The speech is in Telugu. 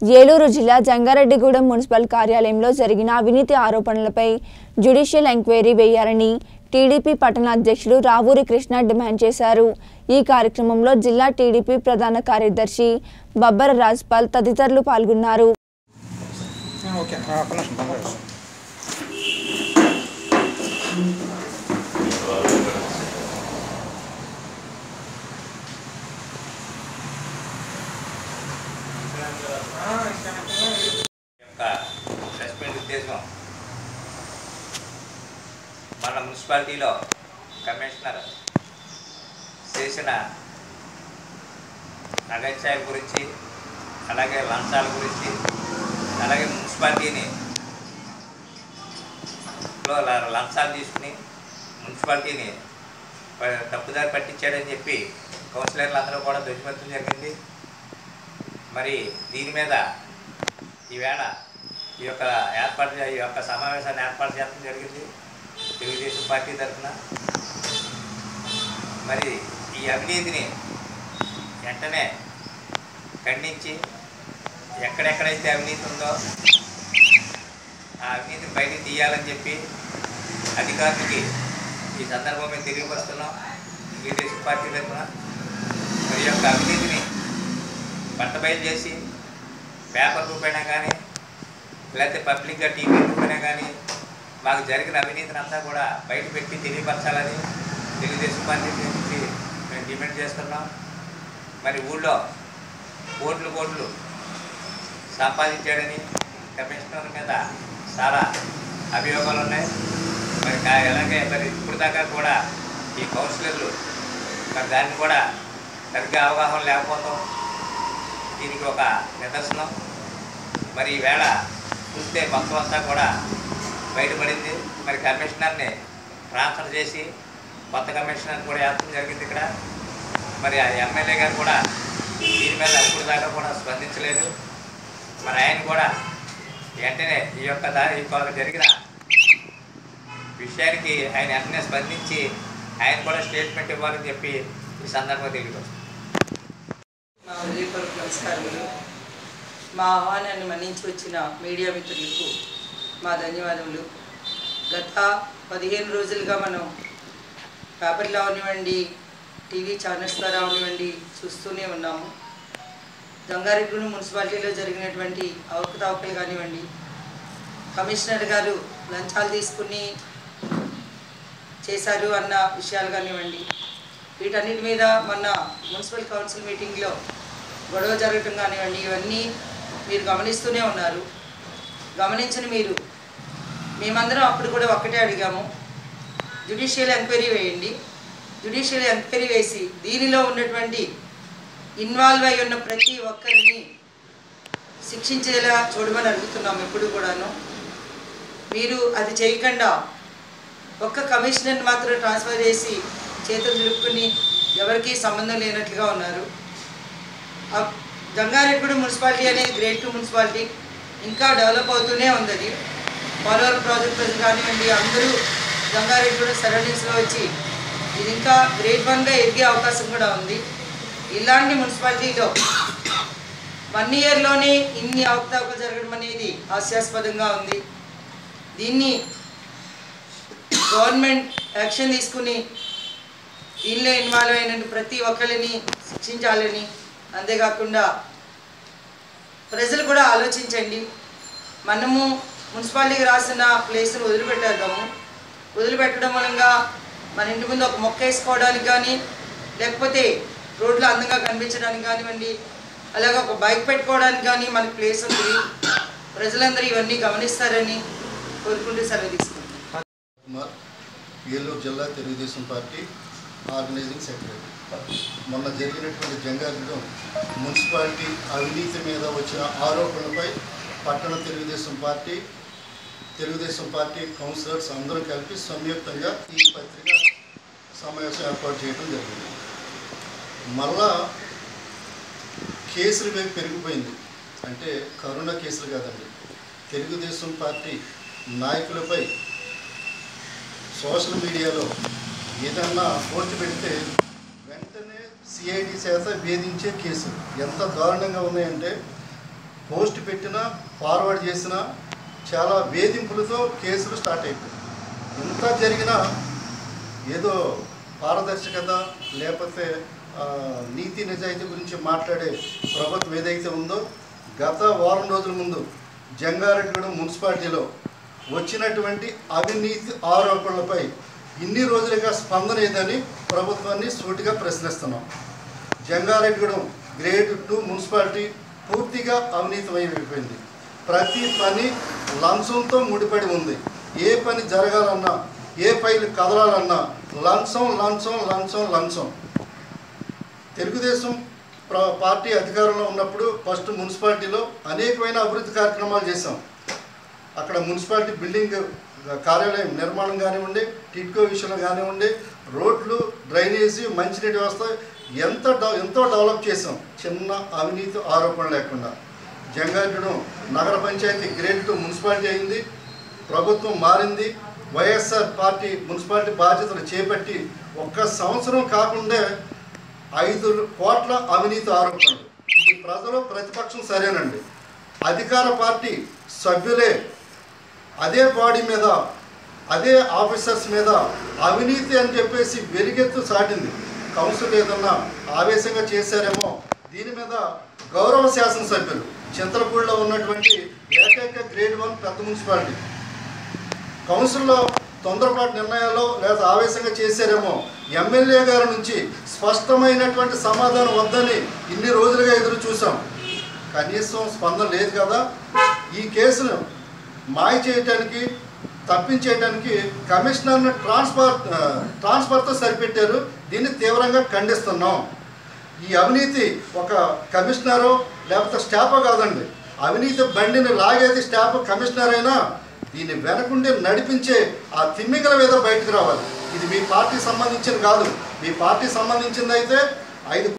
ఏలూరు జిల్లా జంగారెడ్డిగూడెం మున్సిపల్ కార్యాలయంలో జరిగిన అవినీతి ఆరోపణలపై జ్యుడిషియల్ ఎంక్వైరీ వేయాలని టీడీపీ పట్టణ అధ్యక్షులు రావూరి కృష్ణ డిమాండ్ చేశారు ఈ కార్యక్రమంలో జిల్లా టీడీపీ ప్రధాన కార్యదర్శి బబ్బర రాజ్పాల్ తదితరులు పాల్గొన్నారు ఓకే ఒక్క నిమిషం తొందరగా చేస్తాను. యొక్క సస్పెండ్ ఉద్దేశం మన మున్సిపాలిటీలో కమిషనర్ చేసిన అగత్యాల గురించి అలాగే లంచాల గురించి అలాగే మున్సిపాలిటీని లో ల- లంచాలు తీసుకుని మున్సిపాలిటీని ప- తప్పుదారి పట్టించాడని చెప్పి కౌన్సిలర్లు అందరూ కూడా ధ్వజమెత్తడం జరిగింది మరి దీని మీద ఈవేళ ఈ యొక్క ఏర్పాటు చే- ఈ యొక్క సమావేశాన్ని ఏర్పాటు చేయడం జరిగింది తెలుగుదేశం పార్టీ తరఫున మరి ఈ అవినీతిని వెంటనే ఖండించి ఎక్కడెక్కడైతే అవినీతి ఉందో ఆ అవినీతిని బయటికి తీయాలని చెప్పి అధికారులకి ఈ సందర్భంగా తెలియపరుస్తున్నాం తెలుగుదేశం పార్టీ తరఫున మరి ఈ యొక్క అవినీతిని బట్టబయలు చేసి పేపర్ రూపైనా కానీ లేకపోతే పబ్లిక్గా టీవీ రూపైనా కానీ మాకు జరిగిన అవినీతిని అంతా కూడా బయట పెట్టి తెలియపరచాలని తెలుగుదేశం పార్టీ నుంచి మేము డిమాండ్ చేస్తున్నాం మరి ఊళ్ళో కోట్లు కోట్లు సంపాదించాడని కమిషనర్ మీద చాలా అభియోగాలు ఉన్నాయి మరి కా- అలాగే మరి ఇప్పుడు దాకా కూడా ఈ కౌన్సిలర్లు మరి దాన్ని కూడా సరిగ్గా అవగాహన లేకపోతాం దీనికి ఒక నిదర్శనం మరి ఈవేళ చూస్తే మొత్తం అంతా కూడా బయటపడింది మరి కమిషనర్ని ట్రాన్స్ఫర్ చేసి కొత్త కమిషనర్ కూడా వేయడం జరిగింది ఇక్కడ మరి ఆ ఎమ్మెల్యే గారు కూడా దీని మీద అప్పుడు దాకా కూడా స్పందించలేదు మరి ఆయన కూడా వెంటనే ఈ యొక్క దారి ఈ కొరకు జరిగిన విషయానికి ఆయన వెంటనే స్పందించి ఆయన కూడా స్టేట్మెంట్ ఇవ్వాలని చెప్పి ఈ సందర్భంగా తెలియదు మా హృదయపూర్వక నమస్కారములు మా ఆహ్వానాన్ని మన్నించి వచ్చిన మీడియా మిత్రులకు మా ధన్యవాదములు గత పదిహేను రోజులుగా మనం పేపర్లో అవనివ్వండి టీవీ ఛానల్స్ ద్వారా అవనివ్వండి చూస్తూనే ఉన్నాము జంగారెడ్డిగూడెం మున్సిపాలిటీలో జరిగినటువంటి అవకతవకలు కానివ్వండి కమిషనర్ గారు లంచాలు తీసుకుని చేశారు అన్న విషయాలు కానివ్వండి వీటన్నిటి మీద మొన్న మున్సిపల్ కౌన్సిల్ మీటింగ్లో గొడవ జరగటం కానివ్వండి ఇవన్నీ మీరు గమనిస్తూనే ఉన్నారు గమనించిన మీరు మేమందరం అప్పుడు కూడా ఒక్కటే అడిగాము జ్యుడిషియల్ ఎంక్వైరీ వేయండి జ్యుడిషియల్ ఎంక్వైరీ వేసి దీనిలో ఉన్నటువంటి ఇన్వాల్వ్ అయి ఉన్న ప్రతి ఒక్కరిని శిక్షించేలా చూడమని అడుగుతున్నాం ఎప్పుడు కూడాను మీరు అది చేయకుండా ఒక్క కమిషనర్ని మాత్రం ట్రాన్స్ఫర్ చేసి చేతులు దులుపుకుని ఎవరికీ సంబంధం లేనట్లుగా ఉన్నారు ఆ జంగారెడ్డిగూడెం మున్సిపాలిటీ అనేది గ్రేడ్ టూ మున్సిపాలిటీ ఇంకా డెవలప్ అవుతూనే ఉంది అది పోలవరం ప్రాజెక్ట్ ప్రజలు కానివ్వండి అందరూ జంగారెడ్డిగూడెం సరౌండింగ్స్లో వచ్చి ఇది ఇంకా గ్రేడ్ వన్గా ఎదిగే అవకాశం కూడా ఉంది ఇలాంటి మున్సిపాలిటీలో వన్ ఇయర్లోనే ఇన్ని అవకతవకలు జరగడం అనేది హాస్యాస్పదంగా ఉంది దీన్ని గవర్నమెంట్ యాక్షన్ తీసుకుని దీనిలో ఇన్వాల్వ్ అయిన ప్రతి ఒక్కరిని శిక్షించాలని అంతేకాకుండా ప్రజలు కూడా ఆలోచించండి మనము మున్సిపాలిటీకి రాసిన ప్లేస్ను వదిలిపెట్టేద్దాము వదిలిపెట్టడం మూలంగా మన ఇంటి ముందు ఒక మొక్క వేసుకోవడానికి కానీ లేకపోతే రోడ్లు అందంగా కనిపించడానికి కానివ్వండి అలాగే ఒక బైక్ పెట్టుకోవడానికి కానీ మనకి ప్లేస్ ఉంది ప్రజలందరూ ఇవన్నీ గమనిస్తారని కోరుకుంటూ సెలవు తీసుకుంటాం కుమార్ ఏలూరు జిల్లా తెలుగుదేశం పార్టీ ఆర్గనైజింగ్ సెక్రటరీ మొన్న జరిగినటువంటి జంగారెడ్డి మున్సిపాలిటీ అవినీతి మీద వచ్చిన ఆరోపణలపై పట్టణ Telugu Desam party Telugu Desam party councillors అందరూ కలిపి సంయుక్తంగా ఈ పత్రిక సమావేశం ఏర్పాటు చేయడం జరిగింది మళ్ళా కేసులు వేపు పెరిగిపోయింది అంటే కరోనా కేసులు కాదండి తెలుగుదేశం పార్టీ నాయకులపై సోషల్ మీడియాలో ఏదన్నా పోస్ట్ పెడితే వెంటనే సిఐడి చేత వేధించే కేసులు ఎంత దారుణంగా ఉన్నాయంటే పోస్ట్ పెట్టినా ఫార్వర్డ్ చేసినా చాలా వేధింపులతో కేసులు స్టార్ట్ అయిపోయాయి ఇంత జరిగినా ఏదో పారదర్శకత లేకపోతే ఆ, నీతి నిజాయితీ గురించి మాట్లాడే ప్రభుత్వం ఏదైతే ఉందో గత వారం రోజుల ముందు జంగారెడ్డిగూడెం మున్సిపాలిటీలో వచ్చినటువంటి అవినీతి ఆరోపణలపై ఇన్ని రోజులుగా స్పందన ఏదని ప్రభుత్వాన్ని సూటిగా ప్రశ్నిస్తున్నాం జంగారెడ్డిగూడెం గ్రేడ్ టూ మున్సిపాలిటీ పూర్తిగా అవినీతిమైపోయింది ప్రతి పని లంచంతో ముడిపడి ఉంది ఏ పని జరగాలన్నా ఏ ఫైల్ కదలాలన్నా లంచం లంచం లంచం లంచం తెలుగుదేశం ప్ర- పార్టీ అధికారంలో ఉన్నప్పుడు ఫస్ట్ మున్సిపాలిటీలో అనేకమైన అభివృద్ధి కార్యక్రమాలు చేశాం అక్కడ మున్సిపాలిటీ బిల్డింగ్ కార్యాలయం నిర్మాణం కానివ్వండి టిట్కో విషయంలో కానివ్వండి రోడ్లు డ్రైనేజీ మంచినీటి వ్యవస్థ ఎంత డెవ- ఎంతో డెవలప్ చేసాం చిన్న అవినీతి ఆరోపణ లేకుండా జంగారెడ్డిగూడెం నగర పంచాయతీ గ్రేడ్ టూ మున్సిపాలిటీ అయింది ప్రభుత్వం మారింది వైఎస్ఆర్ పార్టీ మున్సిపాలిటీ బాధ్యతలు చేపట్టి ఒక్క సంవత్సరం కాకుండా ఐదు కోట్ల అవినీతి ఆరోపణలు ఇది ప్రజలు ప్రతిపక్షం సరేనండి అధికార పార్టీ సభ్యులే అదే బాడీ మీద అదే ఆఫీసర్స్ మీద అవినీతి అని చెప్పేసి వెలుగెత్తు సాటింది కౌన్సిల్ ఏదన్నా ఆవేశంగా చేశారేమో దీని మీద గౌరవ శాసనసభ్యులు చింతలపూడిలో ఉన్నటువంటి ఏకైక గ్రేడ్ వన్ పెద్ద మున్సిపాలిటీ కౌన్సిల్లో తొందరపాటు నిర్ణయాల్లో లేదా ఆవేశంగా చేశారేమో ఎమ్మెల్యే గారి నుంచి స్పష్టమైనటువంటి సమాధానం వద్దని ఇన్ని రోజులుగా ఎదురు చూసాం కనీసం స్పందన లేదు కదా ఈ కేసును మాయ చేయటానికి తప్పించేయడానికి కమిషనర్ను ట్రాన్స్ఫర్ ఆ, ట్రాన్స్ఫర్తో సరిపెట్టారు దీన్ని తీవ్రంగా ఖండిస్తున్నాం ఈ అవినీతి ఒక కమిషనరు లేకపోతే స్టాఫో కాదండి అవినీతి బండిని లాగేది స్టాఫ్ కమిషనర్ అయినా దీన్ని వెనకుండి నడిపించే ఆ తిమ్మిగల మీద బయటకు రావాలి ఇది మీ పార్టీ సంబంధించింది కాదు మీ పార్టీ సంబంధించింది అయితే ఐదు